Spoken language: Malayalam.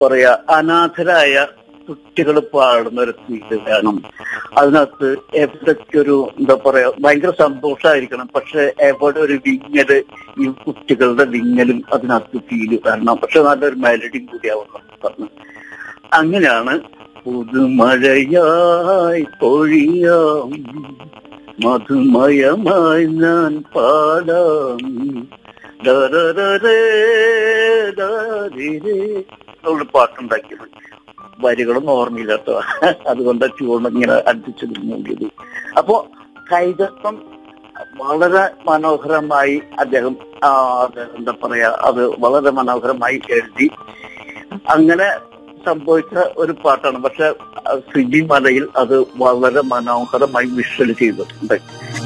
പറയാ അനാഥരായ കുട്ടികൾ പാടുന്ന ഒരു ഫീല് വേണം അതിനകത്ത് എവിടൊക്കെ ഒരു എന്താ പറയാ ഭയങ്കര സന്തോഷമായിരിക്കണം പക്ഷെ എവിടെ ഒരു വിങ്ങല് ഈ കുട്ടികളുടെ വിങ്ങലും അതിനകത്ത് ഫീല് വരണം പക്ഷെ നല്ലൊരു മെലഡിയും കൂടിയാവണം പറഞ്ഞു അങ്ങനെയാണ് പുതുമഴയായി പൊഴിയാം മധുമയമായി ഞാൻ പാടാം ദരരരേ, ദാരിരേ. അവള് പാട്ടുണ്ടാക്കിയത് വരികളൊന്നും ഓർമ്മയില്ല കേട്ടോ അതുകൊണ്ട് ട്യൂൺ ഇങ്ങനെ അടുപ്പിച്ചു നോക്കിയത് അപ്പോ കൈതത്വം വളരെ മനോഹരമായി അദ്ദേഹം ആ, അത് എന്താ പറയാ അത് വളരെ മനോഹരമായി എഴുതി അങ്ങനെ സംഭവിച്ച ഒരു പാട്ടാണ് പക്ഷെ സിജി മലയിൽ അത് വളരെ മനോഹരമായി വിഷ്വൽ ചെയ്തിട്ടുണ്ട്